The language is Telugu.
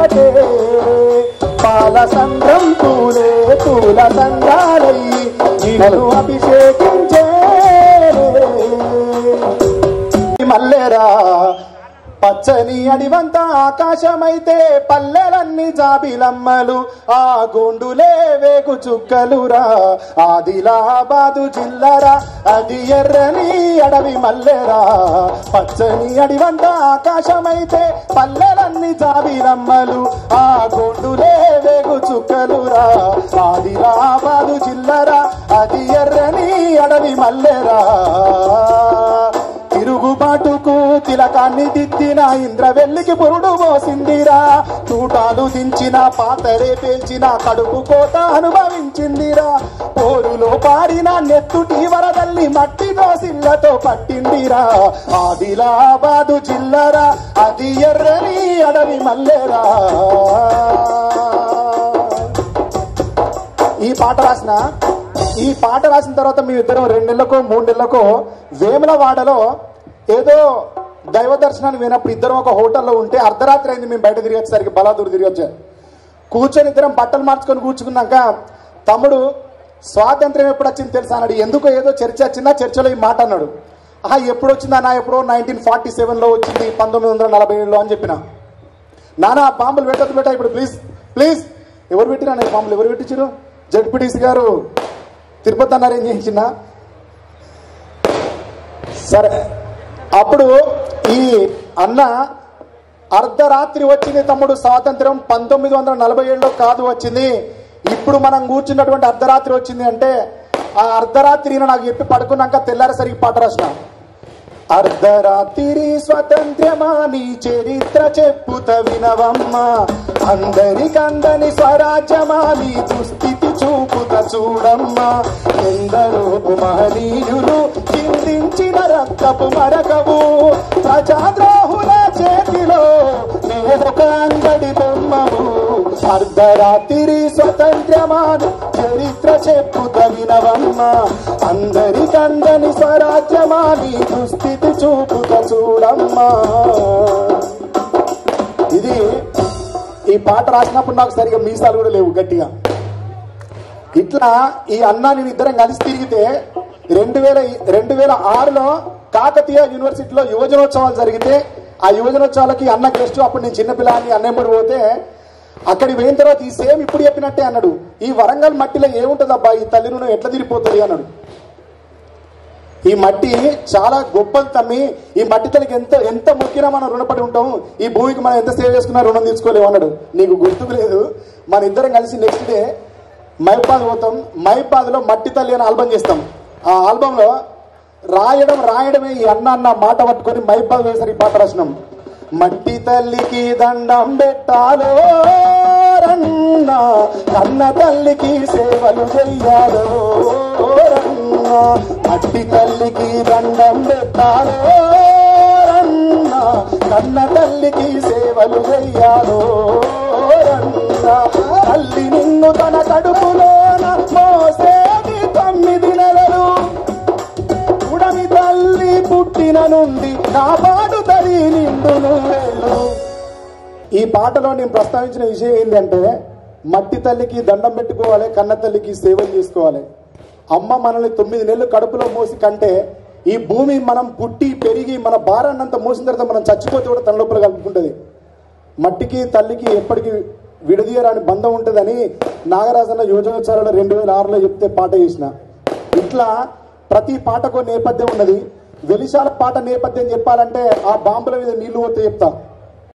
ఒకటే పాల సంద్రం పూలే పూల సంగాలయ్యి నిన్ను అభిషేకించే మల్లెరా పచ్చని అడివంత ఆకాశమైతే పల్లెలన్నీ జాబిలమ్మలు ఆ గోండులే వేగు చుక్కలురా ఆదిలాబాదు జిల్లరా అది ఎర్రని అడవి మల్లెరా పచ్చని అడివంత ఆకాశమైతే పల్లెలన్నీ జాబిలమ్మలు ఆ గోండులే వేగు చుక్కలురా ఆదిలాబాదు జిల్లరా అది ఎర్రని అడవి మల్లెరా తిరుగుబాటుకు తిలకాన్ని దిద్దిన ఇంద్రవెల్లికి పురుడు మోసిందిరా తూటాలు దించిన పాతరే పేల్చిన కడుపు కోత అనుభవించిందిరా పోరులో పాడిన నెత్తుటి వరదల్లి మట్టి దోసిళ్లతో పట్టిందిరా ఆదిలాబాదు జిల్లరా అది ఎర్రని అడవి మల్లెరా ఈ పాట రాసిన ఈ పాట రాసిన తర్వాత మీ ఇద్దరం రెండు నెలలకో మూడు నెలలకో వేములవాడలో ఏదో దైవ దర్శనానికి పోయినప్పుడు ఇద్దరం ఒక హోటల్లో ఉంటే అర్ధరాత్రి అయింది మేము బయట తిరిగి వచ్చేసరికి బలాదూరు తిరిగి వచ్చారు కూర్చొని ఇద్దరం బట్టలు మార్చుకొని కూర్చుకున్నాక తమ్ముడు స్వాతంత్రం ఎప్పుడు వచ్చింది తెలుసా అన్నాడు ఎందుకో ఏదో చర్చ వచ్చిందా చర్చలో ఈ మాట అన్నాడు ఆహా ఎప్పుడు వచ్చిందా నా ఎప్పుడో నైన్టీన్ ఫార్టీ సెవెన్లో వచ్చింది పంతొమ్మిది వందల నలభై ఏడులో అని చెప్పిన నానా బాంబులు పెట్టద్దు పెట్టా ఇప్పుడు ప్లీజ్ ప్లీజ్ ఎవరు పెట్టినా నేను బాంబులు ఎవరు పెట్టించారు జడ్పీటీసీ గారు తిరుపతి అన్నారు ఏం చేయించిన సరే అప్పుడు ఈ అన్న అర్ధరాత్రి వచ్చింది తమ్ముడు స్వాతంత్రం పంతొమ్మిది వందల నలభై ఏడులో కాదు వచ్చింది ఇప్పుడు మనం కూర్చున్నటువంటి అర్ధరాత్రి వచ్చింది అంటే ఆ అర్ధరాత్రి ఈయన నాకు చెప్పి పడుకున్నాక తెల్లారేసరికి పాట రాసిన అర్ధరాత్రి స్వతంత్రమా నీ చరిత్ర చెప్పుత వినవమ్మ అందరికందని స్వరాజ్యమా నీ దుస్థితి చూపుత చూడమ్మా ఎందరో మహనీయులు చిందించిన రక్తపు మరకవు ప్రజాద్రోహుల చేతిలో నేనొక అంగడి బొమ్మము అర్ధరాత్రి స్వతంత్రమాను చరిత్ర చెప్పుత వినవమ్మ అందరికందని స్వరాజ్యమా నీ దుస్థితి చూపుత చూడమ్మా ఇది ఈ పాట రాసినప్పుడు నాకు సరిగా మీసాలు కూడా లేవు గట్టిగా ఇట్లా ఈ అన్నా నేను ఇద్దరం కలిసి తిరిగితే రెండు వేల రెండు వేల ఆరులో కాకతీయ యూనివర్సిటీలో యువజనోత్సవాలు జరిగితే ఆ యువజనోత్సవాలకి అన్న గెస్ట్ అప్పుడు నేను చిన్నపిల్లాన్ని అన్నెంబడి పోతే అక్కడికి పోయిన తర్వాత ఈ సేమ్ ఇప్పుడు చెప్పినట్టే అన్నాడు ఈ వరంగల్ మట్టిలో ఏముంటుంది అబ్బా ఈ తల్లి రుణం ఎట్లా తిరిగిపోతుంది అన్నాడు ఈ మట్టి చాలా గొప్పది తమ్మి ఈ మట్టి తల్లికి ఎంత ఎంత మొక్కినా మనం రుణపడి ఉంటాం ఈ భూమికి మనం ఎంత సేవ్ చేసుకున్నా రుణం తీసుకోలేము అన్నాడు నీకు గుర్తుకు లేదు మన ఇద్దరం కలిసి నెక్స్ట్ డే మైబాద్ పోతాం మైబాద్లో మట్టి తల్లి అని ఆల్బమ్ చేస్తాం ఆ ఆల్బంలో రాయడం రాయడమే ఈ అన్న అన్న మాట పట్టుకొని మైబాద్ వేసరి పాట రాసినాం మట్టి తల్లికి దండం పెట్టాలో రన్న కన్న తల్లికి సేవలు చెయ్యాలో రన్న మట్టి తల్లికి దండం పెట్టాలో రన్న కన్న తల్లికి సేవలు చెయ్యాలో రన్న తల్లి నిన్ను తన కడుపులోన మోసేది తొమ్మిది నెలలు ఉడమి తల్లి పుట్టిన నుండి కాపాడు తల్లి నిండు నూరేళ్ళు ఈ పాటలో నేను ప్రస్తావించిన విషయం ఏంటంటే మట్టి తల్లికి దండం పెట్టుకోవాలి కన్న తల్లికి సేవలు చేసుకోవాలి అమ్మ మనల్ని తొమ్మిది నెలలు కడుపులో మోసి కంటే ఈ భూమి మనం పుట్టి పెరిగి మన భారాన్నంత మోసిన తర్వాత మనం చచ్చిపోతే కూడా తన లోపల కలుపుకుంటుంది మట్టికి తల్లికి ఎప్పటికీ విడదీయరాని బంధం ఉంటుందని నాగరాజన్న యోజనోత్సవాలలో రెండు వేల ఆరులో చెప్తే పాట చేసిన ఇట్లా ప్రతి పాటకు నేపథ్యం ఉన్నది వెలిశాల పాట నేపథ్యం చెప్పాలంటే ఆ బాంబుల మీద నీళ్లు పోతే చెప్తా